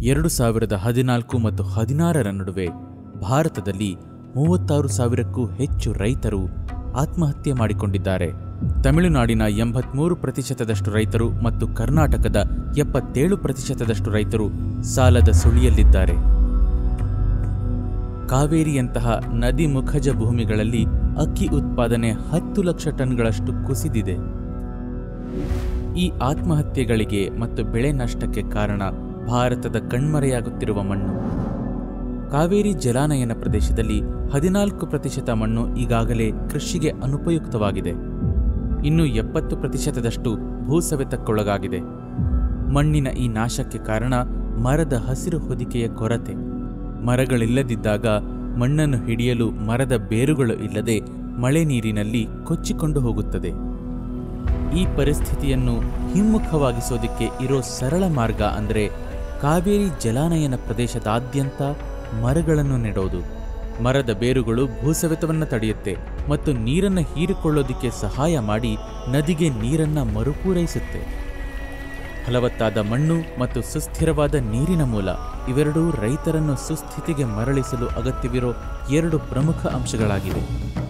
ಎರಡು ಸಾವಿರದ ಹದಿನಾಲ್ಕು ಮತ್ತು ಹದಿನಾರರ ನಡುವೆ ಭಾರತದಲ್ಲಿ ಮೂವತ್ತಾರು ಸಾವಿರಕ್ಕೂ ಹೆಚ್ಚು ರೈತರು ಆತ್ಮಹತ್ಯೆ ಮಾಡಿಕೊಂಡಿದ್ದಾರೆ ತಮಿಳುನಾಡಿನ ಎಂಬತ್ಮೂರು ಪ್ರತಿಶತದಷ್ಟು ರೈತರು ಮತ್ತು ಕರ್ನಾಟಕದ ಎಪ್ಪತ್ತೇಳು ಪ್ರತಿಶತದಷ್ಟು ರೈತರು ಸಾಲದ ಸುಳಿಯಲ್ಲಿದ್ದಾರೆ ಕಾವೇರಿಯಂತಹ ನದಿ ಮುಖಜ ಭೂಮಿಗಳಲ್ಲಿ ಅಕ್ಕಿ ಉತ್ಪಾದನೆ ಹತ್ತು ಲಕ್ಷ ಟನ್ಗಳಷ್ಟು ಕುಸಿದಿದೆ ಈ ಆತ್ಮಹತ್ಯೆಗಳಿಗೆ ಮತ್ತು ಬೆಳೆ ನಷ್ಟಕ್ಕೆ ಕಾರಣ ಭಾರತದ ಕಣ್ಮರೆಯಾಗುತ್ತಿರುವ ಮಣ್ಣು ಕಾವೇರಿ ಜಲಾನಯನ ಪ್ರದೇಶದಲ್ಲಿ ಹದಿನಾಲ್ಕು ಪ್ರತಿಶತ ಮಣ್ಣು ಈಗಾಗಲೇ ಕೃಷಿಗೆ ಅನುಪಯುಕ್ತವಾಗಿದೆ ಇನ್ನು ಎಪ್ಪತ್ತು ಪ್ರತಿಶತದಷ್ಟು ಭೂಸವೆತಕ್ಕೊಳಗಾಗಿದೆ ಮಣ್ಣಿನ ಈ ನಾಶಕ್ಕೆ ಕಾರಣ ಮರದ ಹಸಿರು ಹೊದಿಕೆಯ ಕೊರತೆ ಮರಗಳಿಲ್ಲದಿದ್ದಾಗ ಮಣ್ಣನ್ನು ಹಿಡಿಯಲು ಮರದ ಬೇರುಗಳು ಇಲ್ಲದೆ ಮಳೆ ನೀರಿನಲ್ಲಿ ಕೊಚ್ಚಿಕೊಂಡು ಹೋಗುತ್ತದೆ ಈ ಪರಿಸ್ಥಿತಿಯನ್ನು ಹಿಮ್ಮುಖವಾಗಿಸೋದಕ್ಕೆ ಇರೋ ಸರಳ ಮಾರ್ಗ ಅಂದರೆ ಕಾವೇರಿ ಜಲಾನಯನ ಪ್ರದೇಶದಾದ್ಯಂತ ಮರಗಳನ್ನು ನೆಡೋದು ಮರದ ಬೇರುಗಳು ಭೂಸವೆತವನ್ನು ತಡೆಯುತ್ತೆ ಮತ್ತು ನೀರನ್ನು ಹೀರಿಕೊಳ್ಳೋದಕ್ಕೆ ಸಹಾಯ ಮಾಡಿ ನದಿಗೆ ನೀರನ್ನು ಮರುಪೂರೈಸುತ್ತೆ ಫಲವತ್ತಾದ ಮಣ್ಣು ಮತ್ತು ಸುಸ್ಥಿರವಾದ ನೀರಿನ ಮೂಲ ಇವೆರಡೂ ರೈತರನ್ನು ಸುಸ್ಥಿತಿಗೆ ಮರಳಿಸಲು ಅಗತ್ಯವಿರೋ ಎರಡು ಪ್ರಮುಖ ಅಂಶಗಳಾಗಿವೆ